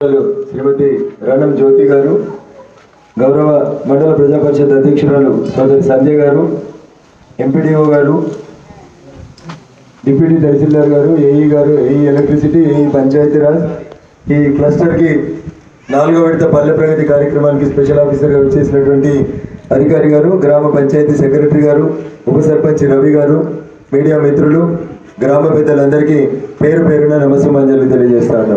శ్రీమతి రణం జ్యోతి గారు గౌరవ మండల ప్రజా పరిషత్ అధ్యక్షురాలు సోదరి సంజయ్ గారు ఎంపీడీఓ గారు డిప్యూటీ తహసీల్దార్ గారు ఏఈ గారు ఏఈ ఎలక్ట్రిసిటీ ఏఈ పంచాయతీరాజ్ ఈ క్లస్టర్కి నాలుగో విడత పల్లె ప్రగతి కార్యక్రమానికి స్పెషల్ ఆఫీసర్గా వచ్చేసినటువంటి అధికారి గారు గ్రామ పంచాయతీ సెక్రటరీ గారు ఉప సర్పంచ్ రవి గారు మీడియా మిత్రులు గ్రామ పెద్దలందరికీ పేరు పేరున నమస్సుమాంజలి తెలియజేస్తా ఉన్నాం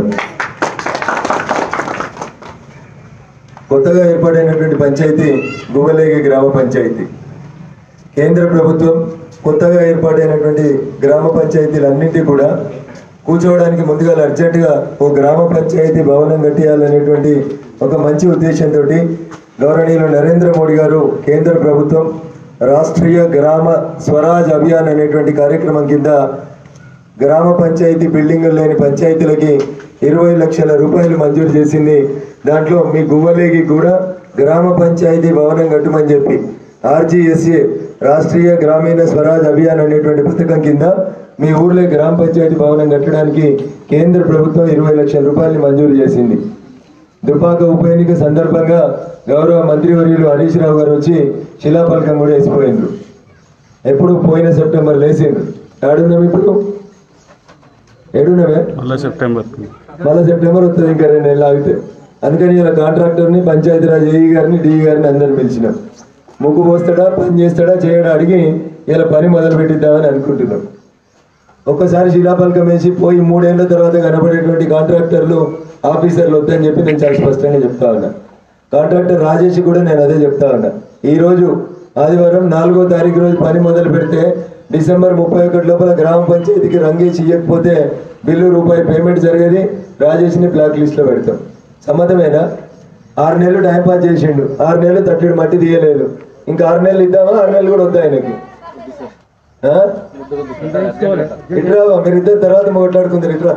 కొత్తగా ఏర్పాటైనటువంటి పంచాయతీ గువ్వలేగి గ్రామ పంచాయతీ కేంద్ర ప్రభుత్వం కొత్తగా ఏర్పాటైనటువంటి గ్రామ పంచాయతీలన్నింటి కూడా కూర్చోవడానికి ముందుగా అర్జెంటుగా ఓ గ్రామ పంచాయతీ భవనం కట్టియాలనేటువంటి ఒక మంచి ఉద్దేశంతో గౌరవనీయులు నరేంద్ర మోడీ గారు కేంద్ర ప్రభుత్వం రాష్ట్రీయ గ్రామ స్వరాజ్ అభియాన్ అనేటువంటి కార్యక్రమం కింద గ్రామ పంచాయతీ బిల్డింగులు లేని పంచాయతీలకి ఇరవై లక్షల రూపాయలు మంజూరు చేసింది దాంట్లో మీ గువ్వలేగి కూడా గ్రామ పంచాయతీ భవనం కట్టమని చెప్పి ఆర్జీఎస్ఏ రాష్ట్రీయ గ్రామీణ స్వరాజ్ అభియాన్ అనేటువంటి పుస్తకం కింద మీ ఊర్లో గ్రామ పంచాయతీ భవనం కట్టడానికి కేంద్ర ప్రభుత్వం ఇరవై లక్షల రూపాయలు మంజూరు చేసింది దుబ్బాక ఉప ఎన్నిక సందర్భంగా గౌరవ మంత్రివర్యులు హరీష్ రావు గారు వచ్చి శిలాఫలకం కూడా వేసిపోయిండ్రు ఎప్పుడు పోయిన సెప్టెంబర్ లేచిండ్రు ఆడున్నాం ఇప్పుడు ఏడున్నవే మళ్ళీ సెప్టెంబర్ మళ్ళీ సెప్టెంబర్ వస్తుంది ఇంకా రెండు నెలలు ఆగితే అందుకని ఇలా కాంట్రాక్టర్ని పంచాయతీరాజ్ ఏఈ గారిని డిఈ గారిని అందరిని పిలిచినాం ముగ్గు పోస్తాడా పని చేస్తాడా చేయడా అడిగి ఇలా పని మొదలు పెట్టిద్దామని అనుకుంటున్నాం ఒక్కసారి శిలాఫలకం వేసి పోయి మూడేళ్ల తర్వాత కనబడేటువంటి కాంట్రాక్టర్లు ఆఫీసర్లు వద్దని చెప్పి నేను చాలా స్పష్టంగా చెప్తా ఉన్నా కాంట్రాక్టర్ రాజేష్ కూడా నేను అదే చెప్తా ఉన్నా ఈ రోజు ఆదివారం నాలుగో తారీఖు రోజు పని మొదలు పెడితే డిసెంబర్ ముప్పై ఒకటి లోపల గ్రామ పంచాయతీకి రంగేసి ఇవ్వకపోతే బిల్లు రూపాయి పేమెంట్ జరిగేది రాజేష్ని బ్లాక్ లిస్ట్లో పెడతాం సమ్మతమేనా ఆరు నెలలు టైం పాస్ చేసిండు ఆరు నెలలు తట్టడు మట్టి తీయలేదు ఇంకా ఆరు నెలలు ఇద్దామా ఆరు నెలలు కూడా వద్దా ఆయనకి ఆ? ఇట్రా మీరు ఇద్దరు తర్వాత మాట్లాడుకుందరు ఇట్రా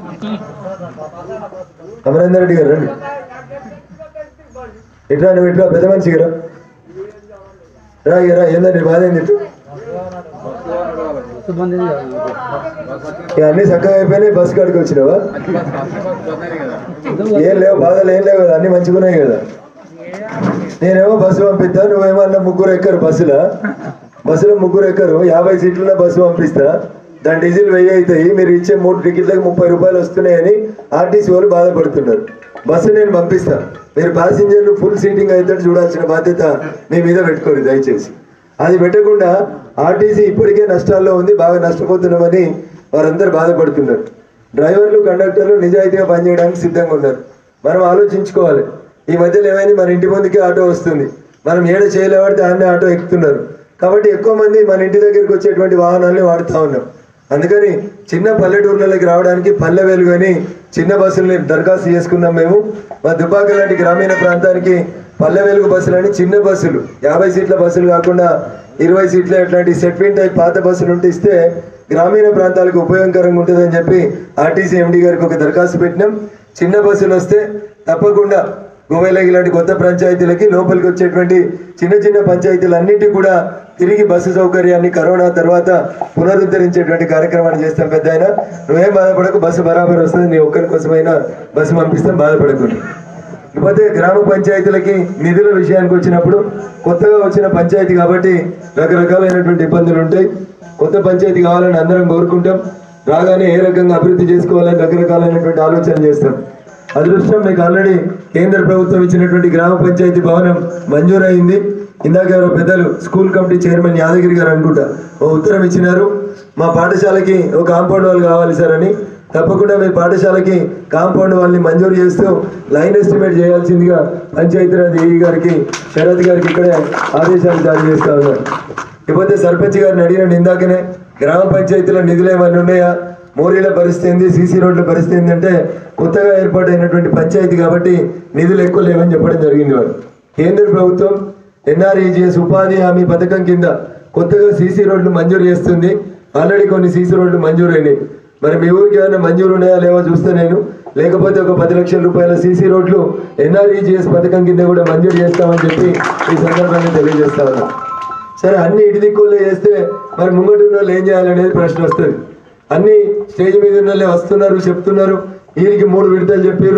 అమరేందర్ రెడ్డి గారు రండి ఇట్రా నువ్వు ఇట్రా పెద్ద మనిషి గారు రా ఇక రా ఏందండి బాధ ఏంది ఇటు ఇక అన్ని చక్కగా అయిపోయినాయి బస్ కాడికి వచ్చినావా ఏం లేవు బాధలు ఏం లేవు కదా అన్ని మంచిగా ఉన్నాయి కదా నేనేమో బస్సు పంపిస్తా నువ్వేమో అన్న ముగ్గురు ఎక్కరు బస్సులో బస్సులో ముగ్గురు ఎక్కరు యాభై సీట్లలో బస్సు పంపిస్తా దాని డీజిల్ వెయ్యి అవుతాయి మీరు ఇచ్చే మూడు టికెట్లకు ముప్పై రూపాయలు వస్తున్నాయని ఆర్టీసీ వాళ్ళు బాధపడుతున్నారు బస్సు నేను పంపిస్తా మీరు ప్యాసింజర్లు ఫుల్ సీటింగ్ అయితే చూడాల్సిన బాధ్యత మీ మీద పెట్టుకోరు దయచేసి అది పెట్టకుండా ఆర్టీసీ ఇప్పటికే నష్టాల్లో ఉంది బాగా నష్టపోతున్నామని వారందరూ బాధపడుతున్నారు డ్రైవర్లు కండక్టర్లు నిజాయితీగా పనిచేయడానికి సిద్ధంగా ఉన్నారు మనం ఆలోచించుకోవాలి ఈ మధ్యలో ఏమైంది మన ఇంటి ముందుకే ఆటో వస్తుంది మనం ఏడ చేయలేబడితే అన్నీ ఆటో ఎక్కుతున్నారు కాబట్టి ఎక్కువ మంది మన ఇంటి దగ్గరికి వచ్చేటువంటి వాహనాలని వాడుతూ ఉన్నాం అందుకని చిన్న పల్లెటూర్లలోకి రావడానికి పల్లె వెలుగు అని చిన్న బస్సుల్ని దరఖాస్తు చేసుకున్నాం మేము మా దుబ్బాక లాంటి గ్రామీణ ప్రాంతానికి పల్లె వెలుగు బస్సులని చిన్న బస్సులు యాభై సీట్ల బస్సులు కాకుండా ఇరవై సీట్ల అట్లాంటి సెట్విన్ టైప్ పాత బస్సులు ఉంటే ఇస్తే గ్రామీణ ప్రాంతాలకు ఉపయోగకరంగా ఉంటుందని చెప్పి ఆర్టీసీ ఎండి గారికి ఒక దరఖాస్తు పెట్టినాం చిన్న బస్సులు వస్తే తప్పకుండా గోవేలకి లాంటి కొత్త పంచాయతీలకి లోపలికి వచ్చేటువంటి చిన్న చిన్న పంచాయతీలు అన్నింటి కూడా తిరిగి బస్సు సౌకర్యాన్ని కరోనా తర్వాత పునరుద్ధరించేటువంటి కార్యక్రమాన్ని చేస్తాం పెద్ద ఆయన నువ్వేం బాధపడకు బస్సు బరాబర్ వస్తుంది నీ ఒక్కరి కోసమైనా బస్సు పంపిస్తాం బాధపడకుండా ఇకపోతే గ్రామ పంచాయతీలకి నిధుల విషయానికి వచ్చినప్పుడు కొత్తగా వచ్చిన పంచాయతీ కాబట్టి రకరకాలైనటువంటి ఇబ్బందులు ఉంటాయి కొత్త పంచాయతీ కావాలని అందరం కోరుకుంటాం రాగానే ఏ రకంగా అభివృద్ధి చేసుకోవాలని రకరకాలైనటువంటి ఆలోచన చేస్తాం అదృష్టం మీకు ఆల్రెడీ కేంద్ర ప్రభుత్వం ఇచ్చినటువంటి గ్రామ పంచాయతీ భవనం మంజూరైంది ఇందాక ఎవరో పెద్దలు స్కూల్ కమిటీ చైర్మన్ యాదగిరి గారు అనుకుంటా ఓ ఉత్తరం ఇచ్చినారు మా పాఠశాలకి ఒక కాంపౌండ్ వాళ్ళు కావాలి సార్ అని తప్పకుండా మీ పాఠశాలకి కాంపౌండ్ వాళ్ళని మంజూరు చేస్తూ లైన్ ఎస్టిమేట్ చేయాల్సిందిగా పంచాయతీరాజ్ ఏఈ గారికి శరత్ గారికి ఇక్కడే ఆదేశాలు జారీ చేస్తా ఉన్నారు ఇకపోతే సర్పంచ్ గారిని అడిగిన ఇందాకనే గ్రామ పంచాయతీలో నిధులు ఏమైనా ఉన్నాయా మోరీల పరిస్థితి ఏంది సీసీ రోడ్ల పరిస్థితి ఏంటంటే కొత్తగా ఏర్పాటైనటువంటి పంచాయతీ కాబట్టి నిధులు ఎక్కువ లేవని చెప్పడం జరిగింది వారు కేంద్ర ప్రభుత్వం ఎన్ఆర్ఈజిఎస్ ఉపాధి హామీ పథకం కింద కొత్తగా సీసీ రోడ్లు మంజూరు చేస్తుంది ఆల్రెడీ కొన్ని సీసీ రోడ్లు మంజూరు అయినాయి మరి మీ ఊరికి ఏమైనా మంజూరు ఉన్నాయా లేవో చూస్తే నేను లేకపోతే ఒక పది లక్షల రూపాయల సీసీ రోడ్లు ఎన్ఆర్ఈజిఎస్ పథకం కింద కూడా మంజూరు చేస్తామని చెప్పి ఈ సందర్భంగా తెలియజేస్తా ఉన్నాను సరే అన్ని ఇటు దిక్కులే చేస్తే మరి ముంగట ఉన్న వాళ్ళు ఏం చేయాలనేది ప్రశ్న వస్తుంది అన్ని స్టేజ్ మీద ఉన్న వాళ్ళే వస్తున్నారు చెప్తున్నారు వీరికి మూడు విడతలు చెప్పారు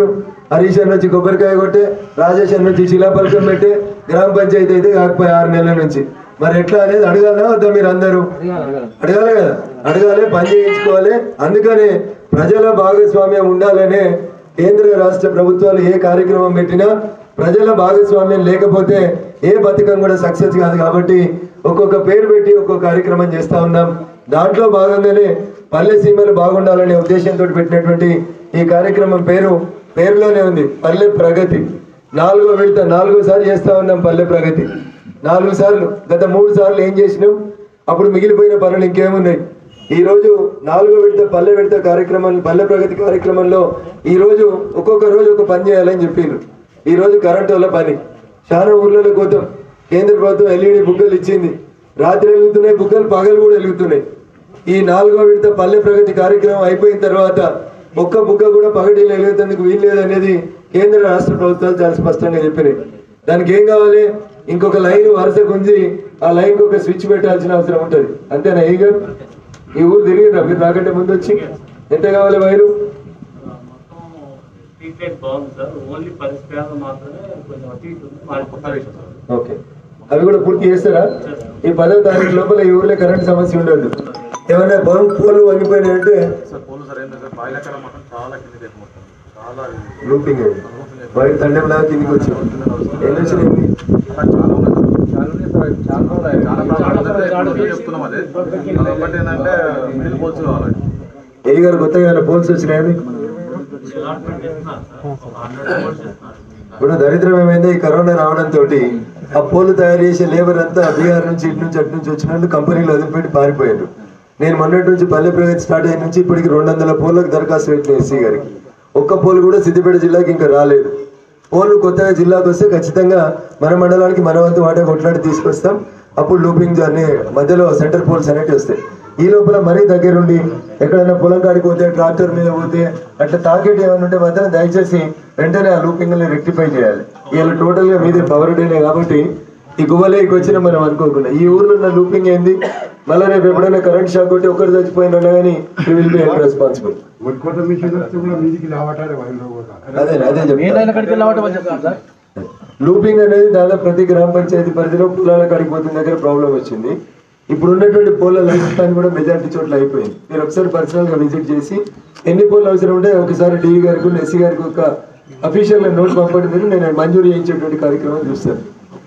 హరీష్ అన్న వచ్చి కొబ్బరికాయ కొట్టే రాజేష్ అన్న వచ్చి శిలాపలకం పెట్టే గ్రామ పంచాయతీ అయితే కాకపోయి ఆరు నెలల నుంచి మరి ఎట్లా అనేది అడగాలా వద్దా మీరు అందరూ అడగాలి కదా అడగాలి పని చేయించుకోవాలి అందుకనే ప్రజల భాగస్వామ్యం ఉండాలనే కేంద్ర రాష్ట్ర ప్రభుత్వాలు ఏ కార్యక్రమం పెట్టినా ప్రజల భాగస్వామ్యం లేకపోతే ఏ పథకం కూడా సక్సెస్ కాదు కాబట్టి ఒక్కొక్క పేరు పెట్టి ఒక్కొక్క కార్యక్రమం చేస్తా ఉన్నాం దాంట్లో భాగంగానే పల్లె సీమలు బాగుండాలనే ఉద్దేశంతో పెట్టినటువంటి ఈ కార్యక్రమం పేరు పేరులోనే ఉంది పల్లె ప్రగతి నాలుగో విడత నాలుగోసారి చేస్తా ఉన్నాం పల్లె ప్రగతి నాలుగు సార్లు గత మూడు సార్లు ఏం చేసినాం అప్పుడు మిగిలిపోయిన పనులు ఇంకేమున్నాయి ఈ రోజు నాలుగో విడత పల్లె విడత కార్యక్రమం పల్లె ప్రగతి కార్యక్రమంలో ఈ రోజు ఒక్కొక్క రోజు ఒక పని చేయాలని చెప్పిండ్రు ఈ రోజు కరెంటు వల్ల పని చాలా ఊర్లలో కోతాం కేంద్ర ప్రభుత్వం ఎల్ఈడి బుగ్గలు ఇచ్చింది రాత్రి వెలుగుతున్నాయి బుగ్గలు పగలు కూడా వెలుగుతున్నాయి ఈ నాలుగో విడత పల్లె ప్రగతి కార్యక్రమం అయిపోయిన తర్వాత ఒక్క బుగ్గ కూడా పగటిలో వెలుగుతందుకు వీల్లేదు అనేది కేంద్ర రాష్ట్ర ప్రభుత్వాలు చాలా స్పష్టంగా చెప్పినాయి దానికి ఏం కావాలి ఇంకొక లైన్ వరుస గుంజి ఆ లైన్ ఒక స్విచ్ పెట్టాల్సిన అవసరం ఉంటది అంతేనా ఈ గారు ఈ ఊరు తిరిగిరా మీరు నాకంటే ముందు వచ్చి ఎంత కావాలి వైరు ట్రీట్మెంట్ బాగుంది సార్ ఓన్లీ పరిష్కారం మాత్రమే కొంచెం అటు ఇటు ఉంది మారిపోతారు ఓకే అవి కూడా పూర్తి చేస్తారా ఈ పదో తారీఖు లోపల ఈ ఊర్లో కరెంట్ సమస్య ఉండదు ఏమన్నా పొలం పోలు వంగిపోయినాయంటే సార్ పోలు సార్ ఏంటంటే సార్ బాయిలకర మొత్తం చాలా కిందికి ఎత్తి మొత్తం చాలా ఇది. లూపింగ్ వైర్ తండెం లాగా కిందికి వచ్చి ఎన్ని వచ్చినాయి అలా చాలా ఉన్నాయి సార్. చాలా ప్రాబ్లమ్స్ ఉన్నాయి. ఇప్పుడు చెప్తున్నాం అదే అది ఒకటి ఏంటంటే మిడిల్ పోల్స్ కావాలి ఏ గారు కొత్తగా ఏమైనా పోల్స్ వచ్చినాయని అలాట్మెంట్ చేస్తున్నారు సార్ హండ్రెడ్ అవర్స్ చేస్తున్నారు ఇప్పుడు దరిద్రం ఏమైంది ఈ కరోనా రావడంతో ఆ పోలు తయారు చేసే లేబర్ అంతా బీహార్ నుంచి ఇటు నుంచి అటు నుంచి వచ్చిన వాళ్ళు కంపెనీలు వదిలిపెట్టి పారిపోయారు నేను మొన్నటి నుంచి పల్లె ప్రగతి స్టార్ట్ అయిన నుంచి ఇప్పటికి రెండు వందల పోలకు దరఖాస్తు పెట్టిన ఎస్సీ గారికి ఒక్క పోలు కూడా సిద్దిపేట జిల్లాకి ఇంకా రాలేదు పోలు కొత్తగా జిల్లాకు వస్తే ఖచ్చితంగా మన మండలానికి మన వంతు వాటే కొట్లాడి తీసుకొస్తాం అప్పుడు లూపింగ్ అనే మధ్యలో సెంటర్ పోల్స్ అనేవి వస్తాయి ఈ లోపల మరీ దగ్గరుండి ఎక్కడైనా పొలం కాడికి పోతే ట్రాక్టర్ మీద పోతే అట్లా తాకేటి ఏమైనా ఉంటే మాత్రం దయచేసి వెంటనే ఆ లూపింగ్ ని రెక్టిఫై చేయాలి ఇవాళ టోటల్ గా మీదే పవర్ డేనే కాబట్టి ఈ గువ్వలేకి వచ్చిన మనం అనుకోకుండా ఈ ఊర్లో ఉన్న లూపింగ్ ఏంది మళ్ళీ రేపు ఎప్పుడైనా కరెంట్ షాక్ కొట్టి ఒకరు చచ్చిపోయినా కానీ విల్ బి రెస్పాన్సిబుల్ ఒక్కొక్క మిషన్ వస్తే కూడా మీదికి లావటాలి వైర్లో కూడా అదే అదే చెప్తాను లూపింగ్ అనేది దాదాపు ప్రతి గ్రామ పంచాయతీ పరిధిలో పొలాల కాడికి పోతున్న దగ్గర ప్రాబ్లం వచ్చింది ఇప్పుడు ఉన్నటువంటి పోల లైఫ్ స్పాన్ కూడా మెజారిటీ చోట్ల అయిపోయింది మీరు ఒకసారి పర్సనల్ గా విజిట్ చేసి ఎన్ని పోలు అవసరం ఉంటే ఒకసారి డిఈ గారికి ఎస్సీ గారికి ఒక అఫీషియల్ నోట్ పంపండి మీరు నేను మంజూరు చేయించేటువంటి కార్యక్రమం చూస్తాను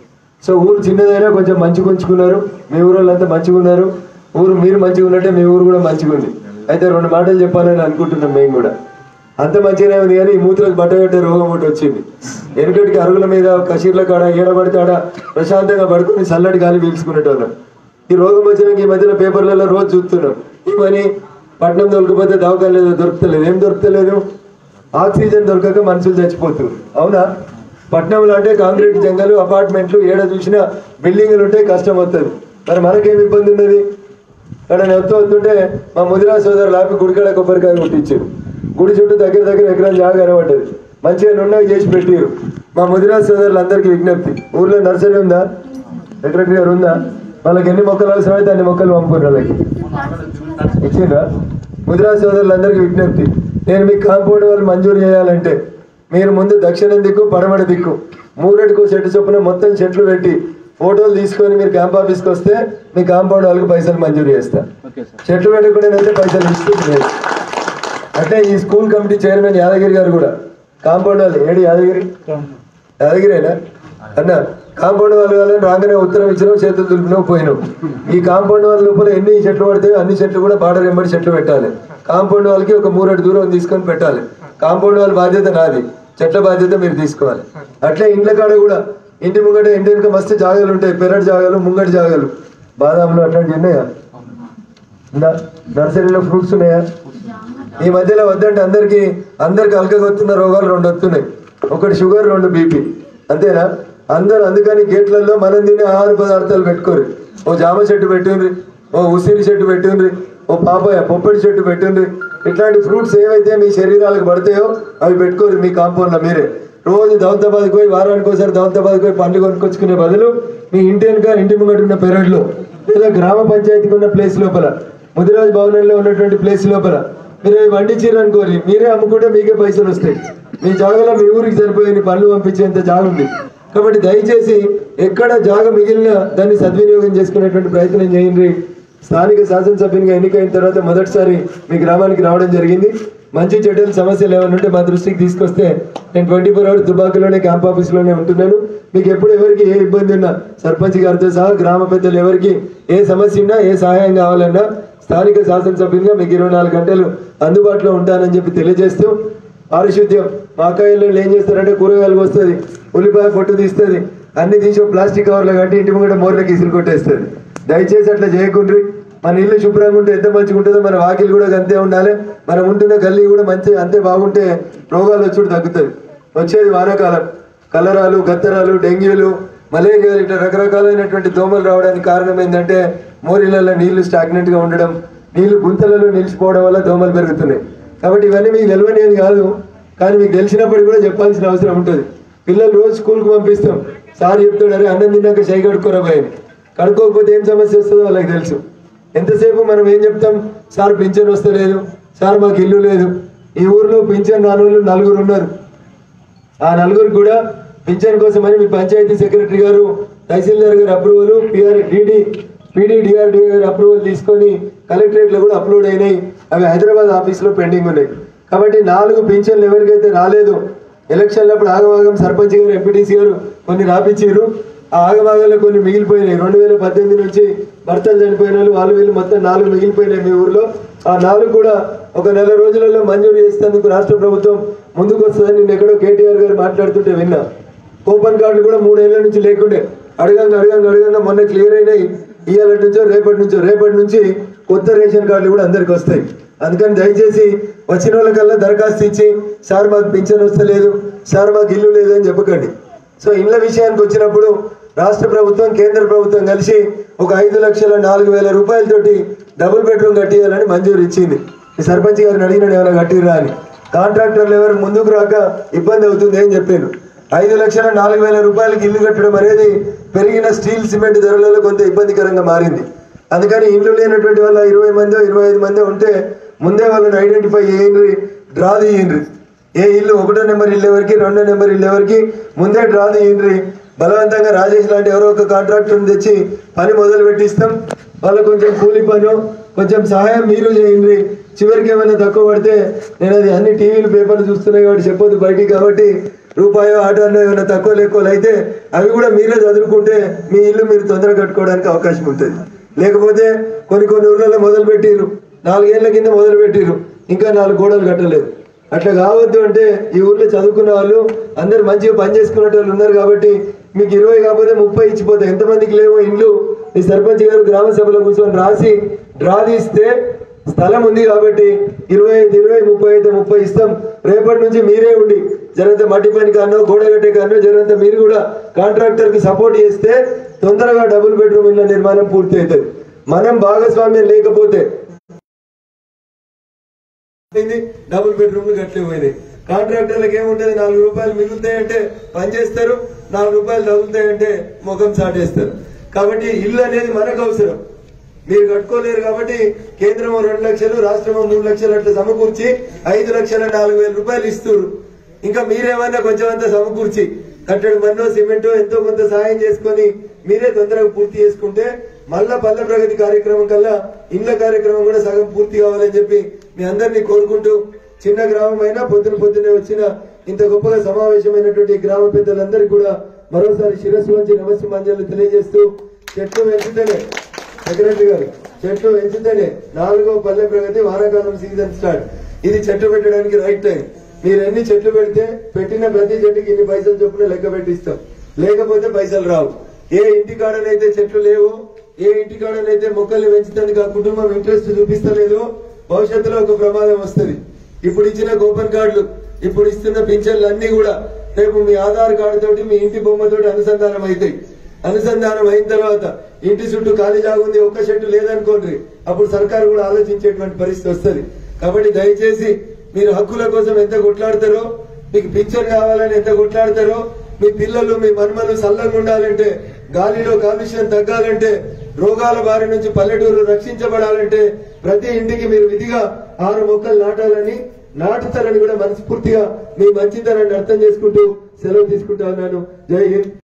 సో ఊరు చిన్నదైనా కొంచెం మంచిగా ఉంచుకున్నారు మీ ఊరు వాళ్ళంతా మంచిగా ఉన్నారు ఊరు మీరు మంచిగా ఉన్నట్టే మీ ఊరు కూడా మంచిగా ఉంది అయితే రెండు మాటలు చెప్పాలని అనుకుంటున్నాం మేము కూడా అంత మంచిగానే ఉంది కానీ ఈ మూతులకు బట్ట కట్టే రోగం ఒకటి వచ్చింది వెనుకటికి అరుగుల మీద కషీర్ల కాడ ఏడబడితే ఆడ ప్రశాంతంగా పడుకొని చల్లటి గాలి పీల్చుకునేటోళ్ళం ఈ రోగం వచ్చినాక ఈ మధ్యన పేపర్లలో రోజు చూస్తున్నాం ఏమని పట్నం దొరకపోతే దవాఖాన లేదు దొరుకుతలేదు ఏం దొరుకుతలేదు ఆక్సిజన్ దొరకక మనుషులు చచ్చిపోతున్నారు అవునా పట్నంలో అంటే కాంక్రీట్ జంగలు అపార్ట్మెంట్లు ఏడ చూసినా బిల్డింగ్లు ఉంటే కష్టం వస్తుంది మరి మనకేం ఇబ్బంది ఉన్నది అక్కడ నెత్త వస్తుంటే మా ముదిరా సోదరులు ఆపి గుడికాడ కొబ్బరికాయ కొట్టించారు గుడి చుట్టూ దగ్గర దగ్గర ఎకరం జాగా కనబడ్డది మంచిగా నుండి చేసి పెట్టారు మా ముదిరా సోదరులు అందరికీ విజ్ఞప్తి ఊర్లో నర్సరీ ఉందా సెక్రటరీ గారు ఉందా వాళ్ళకి ఎన్ని మొక్కలు అవసరమైతే అన్ని మొక్కలు పంపుకున్నారు వాళ్ళకి ఇచ్చిండ్రా ముదిరా సోదరులందరికీ విజ్ఞప్తి నేను మీకు కాంపౌండ్ వాళ్ళు మంజూరు చేయాలంటే మీరు ముందు దక్షిణం దిక్కు పడమటి దిక్కు మూరెడుకు చెట్టు చొప్పున మొత్తం చెట్లు పెట్టి ఫోటోలు తీసుకొని మీరు క్యాంప్ ఆఫీస్కి వస్తే మీ కాంపౌండ్ వాళ్ళకి పైసలు మంజూరు చేస్తా చెట్లు పెట్టకుండా పైసలు ఇస్తుంది అంటే ఈ స్కూల్ కమిటీ చైర్మన్ యాదగిరి గారు కూడా కాంపౌండ్ వాళ్ళు ఏడు యాదగిరి యాదగిరేనా అన్న కాంపౌండ్ వాళ్ళు వాళ్ళని రాగానే ఉత్తరం ఇచ్చినావు చేతులు దులిపినావు పోయినావు ఈ కాంపౌండ్ వాళ్ళ లోపల ఎన్ని చెట్లు పడితే అన్ని చెట్లు కూడా బార్డర్ వెంబడి చెట్లు పెట్టాలి కాంపౌండ్ వాళ్ళకి ఒక మూరటి దూరం తీసుకొని పెట్టాలి కాంపౌండ్ వాళ్ళ బాధ్యత నాది చెట్ల బాధ్యత మీరు తీసుకోవాలి అట్లే ఇండ్ల కాడ కూడా ఇంటి ముంగట ఇంటి వెనుక మస్తు జాగాలు ఉంటాయి పెరటి జాగాలు ముంగటి జాగాలు బాదాంలు అట్లాంటివి ఉన్నాయా ఉందా నర్సరీలో ఫ్రూట్స్ ఉన్నాయా ఈ మధ్యలో వద్దంటే అందరికి అందరికి అలకగొత్తున్న రోగాలు రెండు వస్తున్నాయి ఒకటి షుగర్ రెండు బీపీ అంతేనా అందరు అందుకని గేట్లలో మనం తినే ఆహార పదార్థాలు పెట్టుకోరు ఓ జామ చెట్టు పెట్టిండ్రి ఓ ఉసిరి చెట్టు పెట్టిండ్రి ఓ పాపాయ పొప్పడి చెట్టు పెట్టిండ్రి ఇట్లాంటి ఫ్రూట్స్ ఏవైతే మీ శరీరాలకు పడతాయో అవి పెట్టుకోరు మీ కాంపౌండ్లో మీరే రోజు దౌలతాబాద్కి పోయి వారానికి ఒకసారి దౌలతాబాద్కి పోయి పండ్లు కొనుక్కొచ్చుకునే బదులు మీ ఇంటి వెనుక ఇంటి ముంగట ఉన్న పెరడ్లో లేదా గ్రామ పంచాయతీకి ఉన్న ప్లేస్ లోపల ముదిరాజ్ భవనంలో ఉన్నటువంటి ప్లేస్ లోపల మీరు అవి వండించారు అనుకోరి మీరే అమ్ముకుంటే మీకే పైసలు వస్తాయి మీ జాగాలో మీ ఊరికి సరిపోయే పనులు పంపించేంత జాగ ఉంది కాబట్టి దయచేసి ఎక్కడ జాగ మిగిలిన దాన్ని సద్వినియోగం చేసుకునేటువంటి ప్రయత్నం చేయండి స్థానిక శాసనసభ్యునిగా ఎన్నికైన తర్వాత మొదటిసారి మీ గ్రామానికి రావడం జరిగింది మంచి చెడ్డల సమస్యలు ఏమైనా ఉంటే మా దృష్టికి తీసుకొస్తే నేను ట్వంటీ ఫోర్ అవర్స్ దుబాకలోనే క్యాంప్ ఆఫీస్లోనే ఉంటున్నాను మీకు ఎప్పుడు ఎవరికి ఏ ఇబ్బంది ఉన్నా సర్పంచ్ గారితో సహా గ్రామ పెద్దలు ఎవరికి ఏ సమస్య ఉన్నా ఏ సహాయం కావాలన్నా స్థానిక శాసనసభ్యునిగా మీకు ఇరవై నాలుగు గంటలు అందుబాటులో ఉంటానని చెప్పి తెలియజేస్తూ పారిశుద్ధ్యం మా అక్కయ్యలు ఏం చేస్తారంటే కూరగాయలు వస్తుంది ఉల్లిపాయ పొట్టు తీస్తుంది అన్ని తీసి ఒక ప్లాస్టిక్ కవర్లో కట్టి ఇంటి ముంగట మోర్లకి ఇసురు కొట్టేస్తుంది దయచేసి అట్లా చేయకుండ్రి మన ఇల్లు శుభ్రంగా ఉంటే ఎంత మంచిగా ఉంటుందో మన వాకిలు కూడా అంతే ఉండాలి మనం ఉంటున్న గల్లీ కూడా మంచి అంతే బాగుంటే రోగాలు వచ్చుడు తగ్గుతుంది వచ్చేది వానాకాలం కలరాలు గత్తరాలు డెంగ్యూలు మలేరియా ఇట్లా రకరకాలైనటువంటి దోమలు రావడానికి కారణం ఏంటంటే మోరీలలో నీళ్లు స్టాగ్నెంట్ గా ఉండడం నీళ్లు గుంతలలో నిలిచిపోవడం వల్ల దోమలు పెరుగుతున్నాయి కాబట్టి ఇవన్నీ మీకు తెలియనిది కాదు కానీ మీకు తెలిసినప్పుడు కూడా చెప్పాల్సిన అవసరం ఉంటుంది పిల్లలు రోజు స్కూల్కి పంపిస్తాం సార్ చెప్తాడు అరే అన్నం తిన్నాక షై కడుక్కోరా భయం కడుక్కోకపోతే ఏం సమస్య వస్తుందో వాళ్ళకి తెలుసు ఎంతసేపు మనం ఏం చెప్తాం సార్ పింఛన్ వస్తలేదు సార్ మాకు ఇల్లు లేదు ఈ ఊర్లో పింఛన్ రాని వాళ్ళు నలుగురు ఉన్నారు ఆ నలుగురు కూడా పింఛన్ కోసమని మీ పంచాయతీ సెక్రటరీ గారు తహసీల్దార్ గారి approval PR DD PD DRDA గారి అప్రూవల్ తీసుకొని కలెక్టరేట్ లో కూడా అప్లోడ్ అయినాయి అవి హైదరాబాద్ ఆఫీస్ లో పెండింగ్ ఉన్నాయి కాబట్టి నాలుగు పింఛన్లు ఎవరికైతే రాలేదు ఎలక్షన్లప్పుడు ఆగమాగం సర్పంచ్ గారు ఎంపీటీసీ గారు కొన్ని రాపిచ్చారు ఆ ఆగమాగంలో కొన్ని మిగిలిపోయినాయి రెండు వేల పద్దెనిమిది నుంచి భర్తలు చనిపోయిన వాళ్ళు వాళ్ళు వీళ్ళు మొత్తం నాలుగు మిగిలిపోయినాయి మీ ఊర్లో ఆ నాలుగు కూడా ఒక నెల రోజులలో మంజూరు చేసేందుకు రాష్ట్ర ప్రభుత్వం ముందుకు వస్తుందని నేను ఎక్కడో కేటీఆర్ గారు మాట్లాడుతుంటే విన్నా కూపన్ కార్డులు కూడా మూడేళ్ల నుంచి లేకుండే అడగంగా అడగంగా అడగంగా మొన్న క్లియర్ అయినాయి ఇవాళ నుంచో రేపటి నుంచో రేపటి నుంచి కొత్త రేషన్ కార్డులు కూడా అందరికి వస్తాయి అందుకని దయచేసి వచ్చిన వాళ్ళకల్లా దరఖాస్తు ఇచ్చి సార్ మాకు పింఛన్ వస్తలేదు సార్ మాకు ఇల్లు లేదు అని చెప్పకండి సో ఇళ్ళ విషయానికి వచ్చినప్పుడు రాష్ట్ర ప్రభుత్వం కేంద్ర ప్రభుత్వం కలిసి ఒక ఐదు లక్షల నాలుగు వేల రూపాయలతోటి డబుల్ బెడ్రూమ్ కట్టియాలని మంజూరు ఇచ్చింది ఈ సర్పంచ్ గారిని అడిగినాడు ఏమైనా కట్టిర్రా అని కాంట్రాక్టర్లు ఎవరు ముందుకు రాక ఇబ్బంది అవుతుంది అని చెప్పారు ఐదు లక్షల నాలుగు వేల రూపాయలకి ఇల్లు కట్టడం అనేది పెరిగిన స్టీల్ సిమెంట్ ధరలలో కొంత ఇబ్బందికరంగా మారింది అందుకని ఇల్లు లేనటువంటి వాళ్ళ ఇరవై మంది ఇరవై ఐదు మంది ఉంటే ముందే వాళ్ళని ఐడెంటిఫై చేయండి డ్రా తీయండి ఏ ఇల్లు ఒకటో నెంబర్ ఇల్లు ఎవరికి రెండో నెంబర్ ఇల్లు ఎవరికి ముందే డ్రా తీయండి బలవంతంగా రాజేష్ లాంటి ఎవరో ఒక కాంట్రాక్టర్ని తెచ్చి పని మొదలు పెట్టిస్తాం వాళ్ళకు కొంచెం కూలి పను కొంచెం సహాయం మీరు చేయండి చివరికి ఏమైనా తక్కువ పడితే నేను అది అన్ని టీవీలు పేపర్లు చూస్తున్నాయి కాబట్టి చెప్పొద్దు బయటికి కాబట్టి రూపాయో ఆటోనో ఏమైనా తక్కువ లేక్కువలు అయితే అవి కూడా మీరే చదువుకుంటే మీ ఇల్లు మీరు తొందరగా కట్టుకోవడానికి అవకాశం ఉంటుంది లేకపోతే కొన్ని కొన్ని ఊర్లలో మొదలు పెట్టిర్రు నాలుగేళ్ల కింద మొదలు పెట్టిర్రు ఇంకా నాలుగు గోడలు కట్టలేదు అట్లా కావద్దు అంటే ఈ ఊర్లో చదువుకున్న వాళ్ళు అందరు మంచిగా పని చేసుకునే వాళ్ళు ఉన్నారు కాబట్టి మీకు ఇరవై కాకపోతే ముప్పై ఇచ్చిపోతాయి ఎంతమందికి లేవో ఇండ్లు ఈ సర్పంచ్ గారు గ్రామ సభలో కూర్చొని రాసి డ్రా తీస్తే స్థలం ఉంది కాబట్టి ఇరవై ఐదు ఇరవై ముప్పై అయితే ముప్పై ఇస్తాం రేపటి నుంచి మీరే ఉండి జరంత మట్టి పని కానో గోడ కట్టే కానో జరంత మీరు కూడా కాంట్రాక్టర్ కి సపోర్ట్ చేస్తే తొందరగా డబుల్ బెడ్రూమ్ ఇళ్ళ నిర్మాణం పూర్తి అవుతుంది మనం భాగస్వామ్యం లేకపోతే అయింది, డబుల్ బెడ్రూమ్లు గట్లే పోయినాయి కాంట్రాక్టర్లకు ఏముంటది నాలుగు రూపాయలు మిగులుతాయంటే పని చేస్తారు నాలుగు రూపాయలు తగులుతాయంటే ముఖం సాటేస్తారు కాబట్టి ఇల్లు అనేది మనకు అవసరం మీరు కట్టుకోలేరు కాబట్టి కేంద్రం రెండు లక్షలు రాష్ట్రం మూడు లక్షలు అట్లా సమకూర్చి ఐదు లక్షల నాలుగు వేల రూపాయలు ఇస్తారు ఇంకా మీరేమన్నా కొంచెం అంతా సమకూర్చి కట్టడు మన్నో సిమెంటో ఎంతో కొంత సహాయం చేసుకొని మీరే తొందరగా పూర్తి చేసుకుంటే మళ్ళా పల్లె ప్రగతి కార్యక్రమం కల్లా ఇండ్ల కార్యక్రమం కూడా సగం పూర్తి కావాలని చెప్పి మీ అందరినీ కోరుకుంటూ చిన్న గ్రామం అయినా పొద్దున పొద్దునే వచ్చిన ఇంత గొప్పగా సమావేశమైనటువంటి ఈ గ్రామ పెద్దలందరికీ కూడా మరోసారి శిరస్సు వంచి నమస్సు తెలియజేస్తూ చెట్లు పెంచుతేనే సెక్రటరీ గారు చెట్లు పెంచుతేనే నాలుగో పల్లె ప్రగతి వానాకాలం సీజన్ స్టార్ట్ ఇది చెట్లు పెట్టడానికి రైట్ టైం మీరు ఎన్ని చెట్లు పెడితే పెట్టిన ప్రతి చెట్టుకి ఇన్ని పైసలు చొప్పున లెక్క పెట్టిస్తాం లేకపోతే పైసలు రావు ఏ ఇంటి కాడనైతే చెట్లు లేవు ఏ ఇంటి కాడనైతే మొక్కల్ని పెంచుతానికి ఆ కుటుంబం ఇంట్రెస్ట్ చూపిస్తలేదు భవిష్యత్తులో ఒక ప్రమాదం వస్తుంది ఇప్పుడు ఇచ్చిన కూపన్ కార్డులు ఇప్పుడు ఇస్తున్న పింఛన్లు అన్ని కూడా రేపు మీ ఆధార్ కార్డు తోటి మీ ఇంటి బొమ్మతోటి అనుసంధానం అవుతాయి అనుసంధానం అయిన తర్వాత ఇంటి చుట్టూ ఖాళీ జాగా ఉంది ఒక్క చెట్టు లేదనుకోండి అప్పుడు సర్కారు కూడా ఆలోచించేటువంటి పరిస్థితి వస్తుంది కాబట్టి దయచేసి మీరు హక్కుల కోసం ఎంత కొట్లాడతారో మీకు పింఛన్ కావాలని ఎంత కొట్లాడతారో మీ పిల్లలు మీ మన్మలు సల్లంగా ఉండాలంటే గాలిలో కాలుష్యం తగ్గాలంటే రోగాల బారి నుంచి పల్లెటూరు రక్షించబడాలంటే ప్రతి ఇంటికి మీరు విధిగా ఆరు మొక్కలు నాటాలని నాటుతారని కూడా మనస్ఫూర్తిగా మీ మంచితనాన్ని అర్థం చేసుకుంటూ సెలవు తీసుకుంటా ఉన్నాను జై హింద్